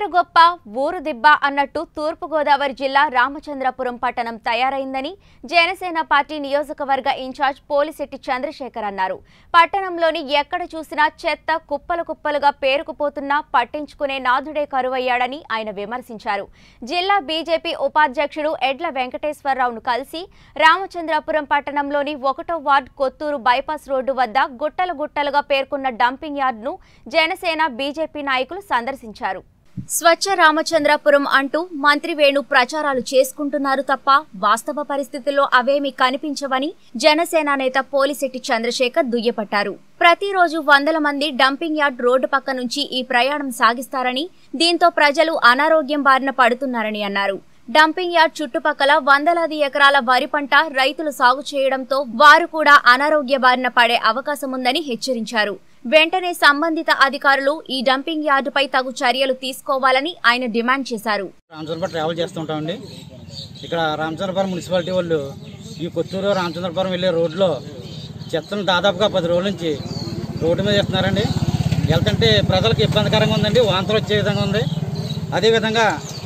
గొప్ప ఊరు దిబ్బ అన్నట్టు తూర్పుగోదావరి జిల్లా రామచంద్రపురం పట్టణం తయారైందని జనసేన పార్టీ నియోజకవర్గ ఇన్ఛార్జ్ పోలిశెట్టి చంద్రశేఖర్ అన్నారు పట్టణంలోని ఎక్కడ చూసినా చెత్త కుప్పలు కుప్పలుగా పేరుకుపోతున్నా పట్టించుకునే నాథుడే కరువయ్యాడని ఆయన విమర్శించారు జిల్లా బీజేపీ ఉపాధ్యక్షుడు ఎడ్ల వెంకటేశ్వరరావును కలిసి రామచంద్రపురం పట్టణంలోని ఒకటో వార్డ్ కొత్తూరు బైపాస్ రోడ్డు వద్ద గుట్టలు గుట్టలుగా పేర్కొన్న డంపింగ్ యార్డ్ను జనసేన బీజేపీ నాయకులు సందర్శించారు స్వచ్ఛ రామచంద్రపురం అంటూ మంత్రి వేణు ప్రచారాలు చేసుకుంటున్నారు తప్ప వాస్తవ పరిస్థితుల్లో అవేమీ కనిపించవని జనసేన నేత పోలిశెట్టి చంద్రశేఖర్ దుయ్యపట్టారు ప్రతిరోజు వందల మంది డంపింగ్ యార్డ్ రోడ్డు పక్క నుంచి ఈ ప్రయాణం సాగిస్తారని దీంతో ప్రజలు అనారోగ్యం బారిన పడుతున్నారని అన్నారు డంపింగ్ యార్డ్ చుట్టుపక్కల వందలాది ఎకరాల వరి పంట రైతులు సాగు చేయడంతో వారు కూడా అనారోగ్య బారిన పడే అవకాశం ఉందని హెచ్చరించారు వెంటనే సంబంధిత అధికారులు ఈ డంపింగ్ యార్డుపై తగు చర్యలు తీసుకోవాలని ఆయన డిమాండ్ చేశారు రామచంద్రపురం ట్రావెల్ చేస్తుంటామండి ఇక్కడ రామచంద్రపురం మున్సిపాలిటీ వాళ్ళు ఈ కొత్తూరు రామచంద్రపురం వెళ్ళే రోడ్లో చెత్తను దాదాపుగా పది రోజుల నుంచి రోడ్డు మీద ఇస్తున్నారండి వెళ్తుంటే ప్రజలకు ఇబ్బందికరంగా ఉందండి వాంతులు వచ్చే విధంగా ఉంది అదేవిధంగా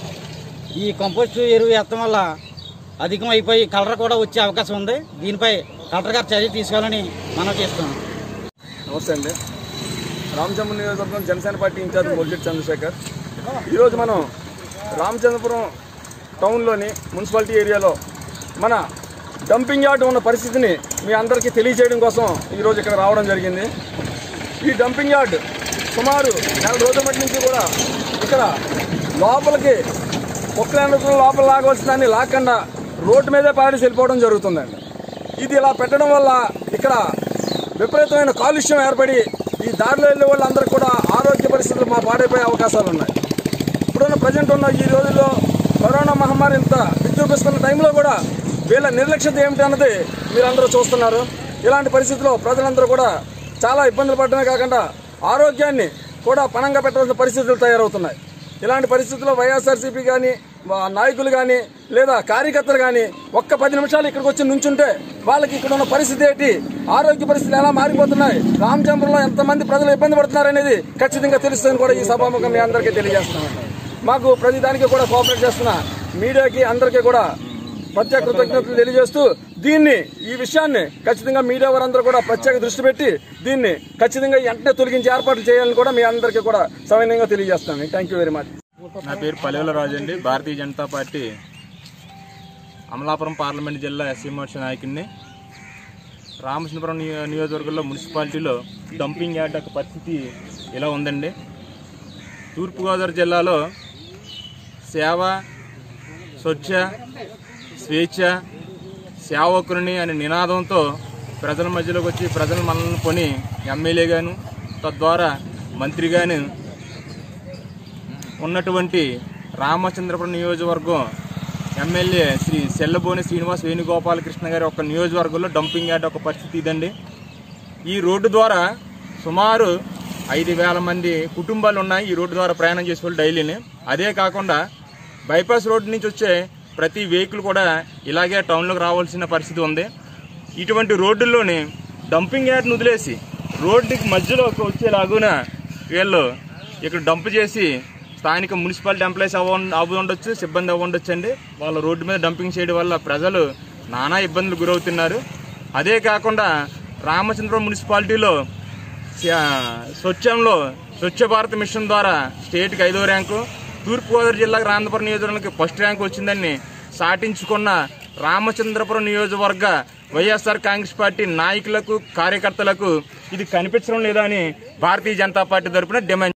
ఈ కంపోస్ట్ ఎరువు వేయటం వల్ల అధికం అయిపోయి కలర్ కూడా వచ్చే అవకాశం ఉంది దీనిపై కలెక్టర్ గారు చర్య తీసుకోవాలని మనం చేస్తున్నాం నమస్తే అండి రామచంద్ర నియోజకవర్గం జనసేన పార్టీ ఇన్ఛార్జ్ మొలిచెట్టి చంద్రశేఖర్ ఈరోజు మనం రామచంద్రపురం టౌన్లోని మున్సిపాలిటీ ఏరియాలో మన డంపింగ్ యార్డ్ ఉన్న పరిస్థితిని మీ అందరికీ తెలియజేయడం కోసం ఈరోజు ఇక్కడ రావడం జరిగింది ఈ డంపింగ్ యార్డ్ సుమారు నెల రోజుల మట్టి నుంచి కూడా ఇక్కడ లోపలికి కుక్కలందుకు లోపల లాగవలసిన దాన్ని లాక్కుండా రోడ్డు మీదే పారేసి వెళ్ళిపోవడం జరుగుతుందండి ఇది ఇలా పెట్టడం వల్ల ఇక్కడ విపరీతమైన కాలుష్యం ఏర్పడి ఈ దారిలో వెళ్ళే వాళ్ళందరికీ కూడా ఆరోగ్య పరిస్థితులు మా పాడైపోయే అవకాశాలు ఉన్నాయి ఇప్పుడున్న ప్రజెంట్ ఉన్న ఈ రోజుల్లో కరోనా మహమ్మారి ఇంత విజృంభిస్తున్న టైంలో కూడా వీళ్ళ నిర్లక్ష్యత ఏమిటి అన్నది మీరందరూ చూస్తున్నారు ఇలాంటి పరిస్థితుల్లో ప్రజలందరూ కూడా చాలా ఇబ్బందులు పడడమే కాకుండా ఆరోగ్యాన్ని కూడా పణంగా పెట్టాల్సిన పరిస్థితులు తయారవుతున్నాయి ఇలాంటి పరిస్థితుల్లో వైఎస్ఆర్సీపీ కానీ నాయకులు కానీ లేదా కార్యకర్తలు కానీ ఒక్క పది నిమిషాలు ఇక్కడికి వచ్చి నుంచుంటే వాళ్ళకి ఇక్కడ ఉన్న పరిస్థితి ఏంటి ఆరోగ్య పరిస్థితులు ఎలా మారిపోతున్నాయి రామచంద్రంలో ఎంతమంది ప్రజలు ఇబ్బంది పడుతున్నారు అనేది ఖచ్చితంగా తెలుస్తుందని కూడా ఈ సభాముఖం మీ అందరికీ తెలియజేస్తున్నాను మాకు ప్రతి దానికి కూడా కోఆపరేట్ చేస్తున్న మీడియాకి అందరికీ కూడా ప్రత్యేక కృతజ్ఞతలు తెలియజేస్తూ దీన్ని ఈ విషయాన్ని ఖచ్చితంగా మీడియా వారందరూ కూడా ప్రత్యేక దృష్టి పెట్టి దీన్ని ఖచ్చితంగా వెంటనే తొలగించి ఏర్పాట్లు చేయాలని కూడా మీ అందరికీ కూడా సవినయంగా తెలియజేస్తాను థ్యాంక్ యూ వెరీ మచ్ నా పేరు పల్లెల రాజు అండి భారతీయ జనతా పార్టీ అమలాపురం పార్లమెంట్ జిల్లా ఎస్సీ మోర్చా నాయకుడిని రామచంద్రపురం నియో- నియోజకవర్గంలో మున్సిపాలిటీలో డంపింగ్ యార్డ్ యొక్క పరిస్థితి ఇలా ఉందండి తూర్పుగోదావరి జిల్లాలో సేవ స్వచ్ఛ స్వేచ్ఛ సేవకుని అనే నినాదంతో ప్రజల మధ్యలోకి వచ్చి ప్రజల మనల్ని కొని ఎమ్మెల్యేగాను తద్వారా మంత్రిగాను ఉన్నటువంటి రామచంద్రపురం నియోజకవర్గం ఎమ్మెల్యే శ్రీ సెల్లబోని శ్రీనివాస్ వేణుగోపాలకృష్ణ గారి ఒక నియోజకవర్గంలో డంపింగ్ యార్డ్ ఒక పరిస్థితి ఇదండి ఈ రోడ్డు ద్వారా సుమారు ఐదు వేల మంది కుటుంబాలు ఉన్నాయి ఈ రోడ్డు ద్వారా ప్రయాణం చేసేవాళ్ళు డైలీని అదే కాకుండా బైపాస్ రోడ్డు నుంచి వచ్చే ప్రతి వెహికల్ కూడా ఇలాగే టౌన్లోకి రావాల్సిన పరిస్థితి ఉంది ఇటువంటి రోడ్డుల్లోని డంపింగ్ యార్డ్ను వదిలేసి రోడ్డుకి మధ్యలోకి వచ్చేలాగున వీళ్ళు ఇక్కడ డంప్ చేసి స్థానిక మున్సిపాలిటీ ఎంప్లాయీస్ అవ్వ అవ్వ ఉండొచ్చు సిబ్బంది అవ్వ ఉండొచ్చు అండి వాళ్ళ రోడ్డు మీద డంపింగ్ చేయడం వల్ల ప్రజలు నానా ఇబ్బందులు గురవుతున్నారు అదే కాకుండా రామచంద్రపురం మున్సిపాలిటీలో స- స్వచ్ఛంలో స్వచ్ఛ భారత్ మిషన్ ద్వారా స్టేట్కి ఐదో ర్యాంకు తూర్పుగోదావరి జిల్లాకు రాందపురం నియోజకవర్గానికి ఫస్ట్ ర్యాంక్ వచ్చిందని సాటించుకున్న రామచంద్రపురం నియోజకవర్గ వైఎస్ఆర్ కాంగ్రెస్ పార్టీ నాయకులకు కార్యకర్తలకు ఇది కనిపించడం లేదా అని భారతీయ జనతా పార్టీ తరపున డిమాండ్